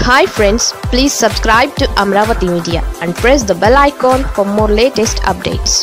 Hi friends please subscribe to Amaravati media and press the bell icon for more latest updates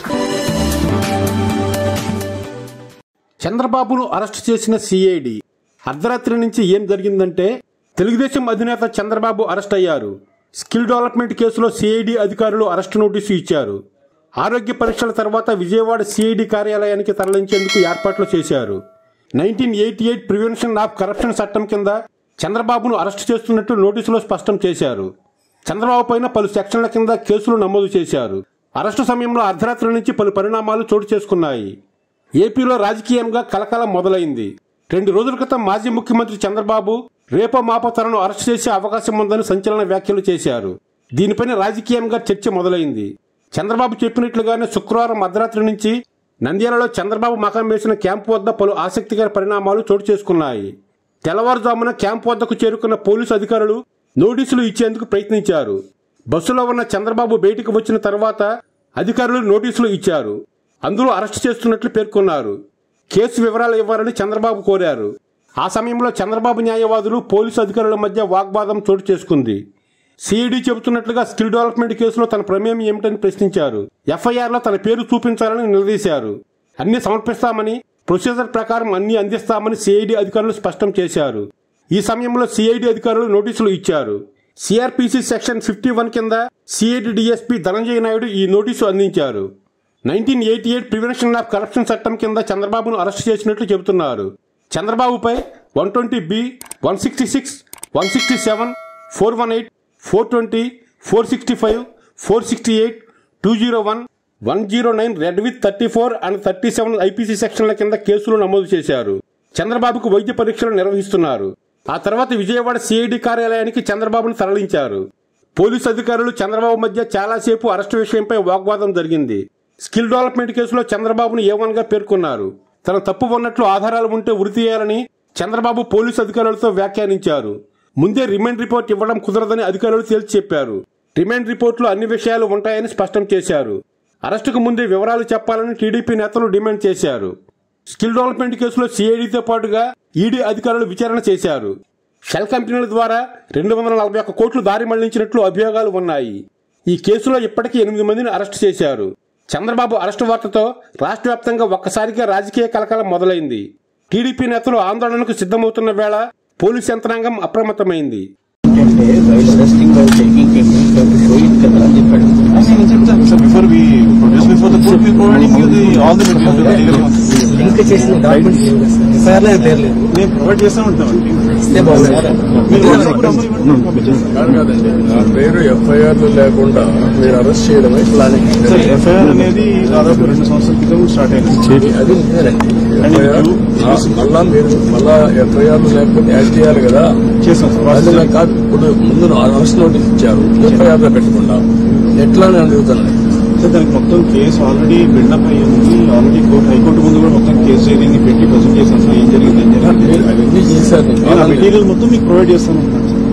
చంద్రబాబును arrest చేసిన CID అర్ధరాత్రి నుంచి ఏం జరిగిందంటే తెలుగుదేశం అధినేత చంద్రబాబు అరెస్ట్ అయ్యారు స్కిల్ డెవలప్మెంట్ కేసులో సిఐడి అధికారులు అరెస్ట్ నోటీసు ఇచ్చారు ఆరోగ్య పరీక్షల తర్వాత విజయవాడ సిఐడి కార్యాలయానికి తరలించేందుకు ఏర్పాట్లు చేశారు nineteen eighty eight prevention of corruption చట్టం కింద చంద్రబాబును అరెస్ట్ చేస్తున్నట్టు నోటీసులో స్పష్టం చేశారు చంద్రబాబు పైన పలు సెక్షన్ల కింద కేసులు నమోదు చేశారు అరెస్టు సమయంలో అర్ధరాత్రి నుంచి పలు పరిణామాలు చోటు చేసుకున్నాయి ఏపీలో రాజకీయంగా కలకలం మొదలైంది రెండు రోజుల క్రితం మాజీ ముఖ్యమంత్రి చంద్రబాబు రేపో మాపో తనను అరెస్ట్ చేసే అవకాశం ఉందని సంచలన వ్యాఖ్యలు చేశారు దీనిపైన రాజకీయంగా చర్చ మొదలైంది చంద్రబాబు చెప్పినట్లుగానే శుక్రవారం అర్ధరాత్రి నుంచి నంద్యాలలో చంద్రబాబు మకం వేసిన క్యాంపు వద్ద పలు ఆసక్తికర పరిణామాలు చోటు చేసుకున్నాయి తెల్లవారుజామున క్యాంపు వద్దకు చేరుకున్న పోలీసు అధికారులు నోటీసులు ఇచ్చేందుకు ప్రయత్నించారు బస్సులో ఉన్న చంద్రబాబు బయటికి వచ్చిన తర్వాత అధికారులు నోటీసులు ఇచ్చారు అందులో అరెస్ట్ చేస్తున్నట్లు పేర్కొన్నారు కేసు వివరాలు ఇవ్వాలని చంద్రబాబు కోరారు ఆ సమయంలో చంద్రబాబు న్యాయవాదులు పోలీసు అధికారుల మధ్య వాగ్వాదం చోటు చేసుకుంది సిఐడి చెబుతున్నట్లుగా స్కిల్ డెవలప్మెంట్ కేసులో తన ప్రమేయం ఏమిటని ప్రశ్నించారు ఎఫ్ఐఆర్ లో తన పేరు చూపించాలని నిలదీశారు అన్ని సమర్పిస్తామని ప్రొసీజర్ ప్రకారం అన్ని అందిస్తామని సిఐడి అధికారులు స్పష్టం చేశారు ఈ సమయంలో సిఐడి అధికారులు నోటీసులు ఇచ్చారు సిఆర్పిసి సెక్షన్ ఫిఫ్టీ వన్ కింద సిఐడి డిఎస్పీ ధనంజయ నాయుడు ఈ నోటీసు అందించారు nineteen eighty eight prevention of corruption చట్టం కింద చంద్రబాబును అరెస్ట్ చేసినట్లు చెబుతున్నారు చంద్రబాబుపై one twenty B one sixty six one sixty seven four one eight four twenty four sixty five four sixty eight two zero one one zero nine read with thirty four and thirty seven IPC సెక్షన్ల కింద కేసులు నమోదు చేశారు చంద్రబాబుకు వైద్య పరీక్షలు నిర్వహిస్తున్నారు ఆ తర్వాత విజయవాడ సిఐడి కార్యాలయానికి చంద్రబాబును తరలించారు పోలీసు అధికారులు చంద్రబాబు మధ్య చాలాసేపు అరెస్టు విషయంపై వాగ్వాదం జరిగింది స్కిల్ డెవలప్మెంట్ కేసులో చంద్రబాబును ఏవన్ గా పేర్కొన్నారు తన తప్పు ఉన్నట్లు ఆధారాలు ఉంటే ఉరి తీయాలని చంద్రబాబు పోలీసు అధికారులతో వ్యాఖ్యానించారు ముందే రిమైండ్ రిపోర్ట్ ఇవ్వడం కుదరదని అధికారులు తేల్చి చెప్పారు రిమైండ్ రిపోర్టులో అన్ని విషయాలు ఉంటాయని స్పష్టం చేశారు అరెస్టుకు ముందే వివరాలు చెప్పాలని టీడీపీ నేతలు డిమాండ్ చేశారు స్కిల్ డెవలప్మెంట్ కేసులో సిఐడితో పాటుగా ఈడీ అధికారులు విచారణ చేశారు షెల్ కంపెనీల ద్వారా రెండు వందల నలభై ఒక్క కోట్లు దారి మళ్లించినట్లు అభియోగాలు ఉన్నాయి ఈ కేసులో ఇప్పటికీ ఎనిమిది మందిని అరెస్టు చేశారు చంద్రబాబు అరెస్టు వార్తతో రాష్ట్ర వ్యాప్తంగా ఒక్కసారిగా రాజకీయ కలకలం మొదలైంది టీడీపీ నేతలు ఆందోళనకు సిద్ధమవుతున్న వేళ పోలీస్ యంత్రాంగం అప్రమత్తమైంది అంటే while arresting while taking technique show it కదా అని చెప్పాడు నేను చెప్తాను sir before we produce before the court we providing you the all the material link చేసిన డాక్యుమెంట్స్ ఎఫ్ఐఆర్ లో పేరు లేదు నేను ప్రొవైడ్ చేస్తా ఉంటామండి ఇస్తే బాగుంది మీరు ఇప్పుడు అమలు ఇవ్వండి. కాదు కాదండి నా పేరు ఎఫ్ఐఆర్ లేకుండా మీరు అరెస్ట్ చేయడమే ప్లానింగ్ సార్ ఎఫ్ఐఆర్ అనేది దాదాపు రెండు సంవత్సరాల క్రితం స్టార్ట్ అయింది అది నిజమేనండి ఎఫ్ఐఆర్ మళ్ళా మీరు మళ్ళా ఎఫ్ఐఆర్ లేకపోతే యాడ్ చేయాలి కదా చేసాం సార్ అది నాకు కాదు ఇప్పుడు ముందు అరెస్ట్ నోటీస్ ఇచ్చారు ఎఫ్ఐఆర్ లో పెట్టకుండా ఎట్లా నేను అడుగుతాను సార్ దానికి మొత్తం కేసు ఆల్రెడీ బిల్డప్ అయ్యి ఉంది ఆల్రెడీ కోర్టు హైకోర్టు ముందు కూడా మొత్తం కేసు చేయడానికి పెట్టి ప్రజెంట్ చేసాం సార్ ఏం జరిగింది ఏం జరిగింది మీరు అవన్నీ చేశారు నేను నేను ఆ కాదనలేదు. మెటీరియల్ మొత్తం మీకు ప్రొవైడ్ చేస్తాను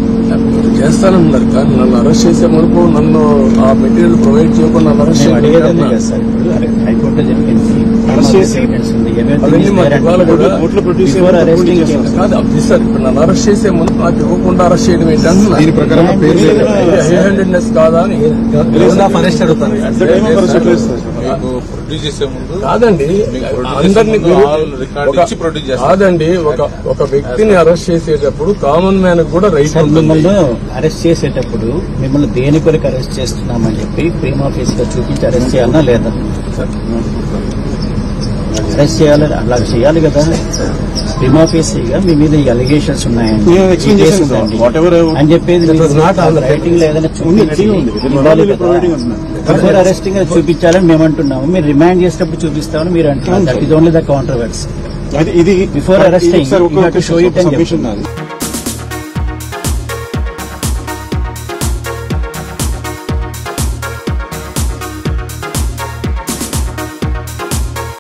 మీరు చేస్తానన్నారు కానీ నన్ను అరెస్ట్ చేసే వరకు నన్ను ఆ మెటీరియల్ ప్రొవైడ్ చేయకుండా నన్ను అరెస్ట్ మేము అడిగేది అదే చేయడం కదా సార్ ఇప్పుడు అరే, హైకోర్టులో జరిగింది అరెస్ట్ చేసి ఎవిడెన్స్ ఉంది అవన్నీ మాకు ఇవ్వాలి కదా. కోర్టులో ప్రొడ్యూస్ బిఫోర్ అరెస్టింగ్ కాదు అది సార్ ఇప్పుడు నన్ను అరెస్ట్ చేసే ముందు నాకు ఇవ్వకుండా అరెస్ట్ చేయడం ఏంటంటున్నా దీని ప్రకారం పేరు లేదు. హై హ్యాండెడ్నెస్ కాదా అని అరెస్ట్ అడుగుతాను at the time of arrest లేదు సార్ మీకు ప్రొడ్యూస్ చేసే ముందు కాదండి మీకు ప్రొడ్యూస్ అందరినీ చేసే ముందు ఆల్ రికార్డ్ ఒక- ఇచ్చి ప్రొడ్యూస్ చేస్తారు. కాదండి ఒక ఒక వ్యక్తిని అరెస్ట్ చేసేటప్పుడు కామన్ మ్యాన్ కూడా రైట్ సార్ ఉంటుంది మిమ్మల్ని అరెస్ట్ చేసేటప్పుడు మిమ్మల్ని దేని కొరకు అరెస్ట్ చేస్తున్నామని చెప్పి ప్రేమ ఆఫీస్ గా చూపించి అరెస్ట్ చేయాలన్నా లేదా అరెస్ట్ చేయాలి అలా చేయాలి కదా ప్రేమ గా మీ మీద అలిగేషన్స్ ఉన్నాయండి మేము explain ఈ కేసు చేసాం సార్. ఉందండి. Whatever అని చెప్పేది That was not on the writing లో ఏదైనా ఉంది, చూపించి ఉంది. It is not ఇవ్వాలి only కదా. providing us, ma'am. Before arresting అది చూపించాలని మేము అంటున్నాము మీరు రిమాండ్ చేసేటప్పుడు చూపిస్తామని మీరు అంటున్నారు that is only the controversy అది ఇది Before arresting, sir you have to show it and submission నాది